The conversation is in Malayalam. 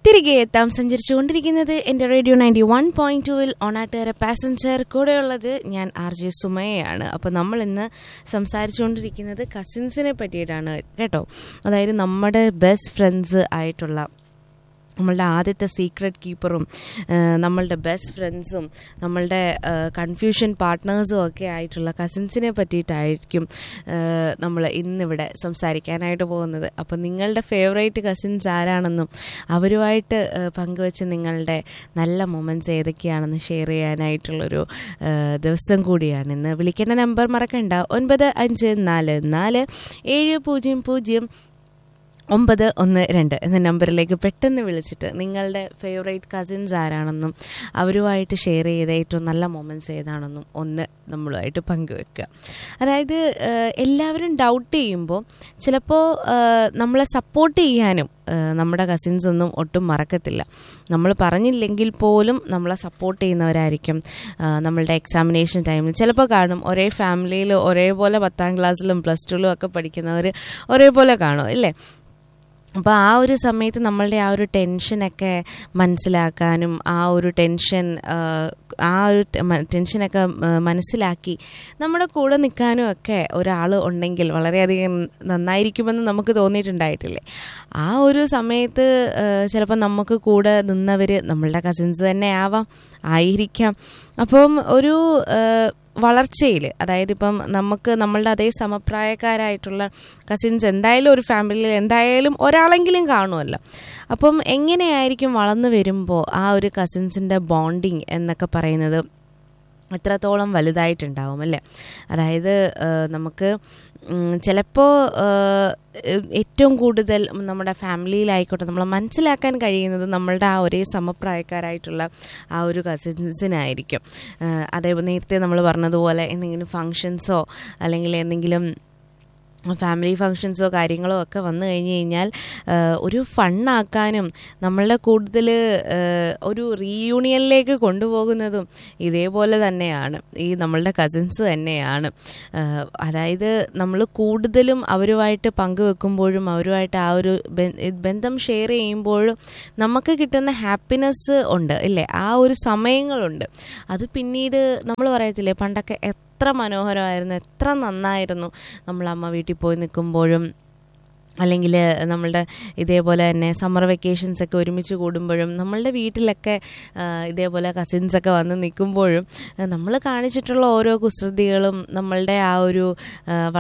തിരികെ എത്താം സഞ്ചരിച്ചുകൊണ്ടിരിക്കുന്നത് എൻ്റെ റേഡിയോ നയൻറ്റി വൺ പോയിന്റ് ടുവിൽ ഓണാട്ടുകാര പാസഞ്ചർ കൂടെയുള്ളത് ഞാൻ ആർ ജെ സുമയയാണ് അപ്പോൾ നമ്മൾ ഇന്ന് സംസാരിച്ചുകൊണ്ടിരിക്കുന്നത് കസിൻസിനെ പറ്റിയിട്ടാണ് കേട്ടോ അതായത് നമ്മുടെ ബെസ്റ്റ് ഫ്രണ്ട്സ് ആയിട്ടുള്ള നമ്മളുടെ ആദ്യത്തെ സീക്രട്ട് കീപ്പറും നമ്മളുടെ ബെസ്റ്റ് ഫ്രണ്ട്സും നമ്മളുടെ കൺഫ്യൂഷൻ പാർട്ട്നേഴ്സും ഒക്കെ ആയിട്ടുള്ള കസിൻസിനെ പറ്റിയിട്ടായിരിക്കും നമ്മൾ ഇന്നിവിടെ സംസാരിക്കാനായിട്ട് പോകുന്നത് അപ്പം നിങ്ങളുടെ ഫേവറേറ്റ് കസിൻസ് ആരാണെന്നും അവരുമായിട്ട് പങ്കുവെച്ച് നിങ്ങളുടെ നല്ല മൊമെൻറ്റ്സ് ഏതൊക്കെയാണെന്ന് ഷെയർ ചെയ്യാനായിട്ടുള്ളൊരു ദിവസം കൂടിയാണ് ഇന്ന് വിളിക്കേണ്ട നമ്പർ മറക്കണ്ട ഒൻപത് അഞ്ച് നാല് നാല് ഏഴ് പൂജ്യം പൂജ്യം ഒമ്പത് ഒന്ന് രണ്ട് എന്ന നമ്പറിലേക്ക് പെട്ടെന്ന് വിളിച്ചിട്ട് നിങ്ങളുടെ ഫേവറേറ്റ് കസിൻസ് ആരാണെന്നും അവരുമായിട്ട് ഷെയർ ചെയ്ത ഏറ്റവും നല്ല മൊമെൻറ്റ്സ് ഏതാണെന്നും ഒന്ന് നമ്മളുമായിട്ട് പങ്കുവെക്കുക അതായത് എല്ലാവരും ഡൗട്ട് ചെയ്യുമ്പോൾ ചിലപ്പോൾ നമ്മളെ സപ്പോർട്ട് ചെയ്യാനും നമ്മുടെ കസിൻസ് ഒന്നും ഒട്ടും മറക്കത്തില്ല നമ്മൾ പറഞ്ഞില്ലെങ്കിൽ പോലും നമ്മളെ സപ്പോർട്ട് ചെയ്യുന്നവരായിരിക്കും നമ്മളുടെ എക്സാമിനേഷൻ ടൈമിൽ ചിലപ്പോൾ കാണും ഒരേ ഫാമിലിയിൽ ഒരേപോലെ പത്താം ക്ലാസ്സിലും പ്ലസ് ടുവിലും ഒക്കെ പഠിക്കുന്നവർ ഒരേപോലെ കാണും അല്ലേ അപ്പോൾ ആ ഒരു സമയത്ത് നമ്മളുടെ ആ ഒരു ടെൻഷനൊക്കെ മനസ്സിലാക്കാനും ആ ഒരു ടെൻഷൻ ആ ഒരു ടെൻഷനൊക്കെ മനസ്സിലാക്കി നമ്മുടെ കൂടെ നിൽക്കാനും ഒക്കെ ഒരാൾ ഉണ്ടെങ്കിൽ വളരെയധികം നന്നായിരിക്കുമെന്ന് നമുക്ക് തോന്നിയിട്ടുണ്ടായിട്ടില്ലേ ആ ഒരു സമയത്ത് ചിലപ്പോൾ നമുക്ക് കൂടെ നിന്നവർ നമ്മളുടെ കസിൻസ് തന്നെ ആവാം ആയിരിക്കാം അപ്പം ഒരു വളർച്ചയിൽ അതായത് ഇപ്പം നമുക്ക് നമ്മളുടെ അതേ സമപ്രായക്കാരായിട്ടുള്ള കസിൻസ് എന്തായാലും ഒരു ഫാമിലിയിൽ എന്തായാലും ഒരാളെങ്കിലും കാണുമല്ലോ അപ്പം എങ്ങനെയായിരിക്കും വളർന്നു വരുമ്പോൾ ആ ഒരു കസിൻസിൻ്റെ ബോണ്ടിങ് എന്നൊക്കെ പറയുന്നത് എത്രത്തോളം വലുതായിട്ടുണ്ടാവും അല്ലേ അതായത് നമുക്ക് ചിലപ്പോൾ ഏറ്റവും കൂടുതൽ നമ്മുടെ ഫാമിലിയിലായിക്കോട്ടെ നമ്മൾ മനസ്സിലാക്കാൻ കഴിയുന്നത് നമ്മളുടെ ആ ഒരേ സമപ്രായക്കാരായിട്ടുള്ള ആ ഒരു കസിൻസിനായിരിക്കും അതേപോലെ നേരത്തെ നമ്മൾ പറഞ്ഞതുപോലെ എന്തെങ്കിലും ഫങ്ഷൻസോ അല്ലെങ്കിൽ എന്തെങ്കിലും ഫാമിലി ഫങ്ഷൻസോ കാര്യങ്ങളോ ഒക്കെ വന്നു കഴിഞ്ഞ് കഴിഞ്ഞാൽ ഒരു ഫണ്ണാക്കാനും നമ്മളുടെ കൂടുതൽ ഒരു റീയൂണിയനിലേക്ക് കൊണ്ടുപോകുന്നതും ഇതേപോലെ തന്നെയാണ് ഈ നമ്മളുടെ കസിൻസ് തന്നെയാണ് അതായത് നമ്മൾ കൂടുതലും അവരുമായിട്ട് പങ്കുവെക്കുമ്പോഴും അവരുമായിട്ട് ആ ഒരു ബന്ധം ഷെയർ ചെയ്യുമ്പോഴും നമുക്ക് കിട്ടുന്ന ഹാപ്പിനെസ് ഉണ്ട് ഇല്ലേ ആ ഒരു സമയങ്ങളുണ്ട് അത് പിന്നീട് നമ്മൾ പറയത്തില്ലേ പണ്ടൊക്കെ എത്ര മനോഹരമായിരുന്നു എത്ര നന്നായിരുന്നു നമ്മൾ അമ്മ വീട്ടിൽ പോയി നിൽക്കുമ്പോഴും അല്ലെങ്കിൽ നമ്മളുടെ ഇതേപോലെ തന്നെ സമ്മർ വെക്കേഷൻസ് ഒക്കെ ഒരുമിച്ച് കൂടുമ്പോഴും നമ്മളുടെ വീട്ടിലൊക്കെ ഇതേപോലെ കസിൻസൊക്കെ വന്ന് നിൽക്കുമ്പോഴും നമ്മൾ കാണിച്ചിട്ടുള്ള ഓരോ കുസൃതികളും നമ്മളുടെ ആ ഒരു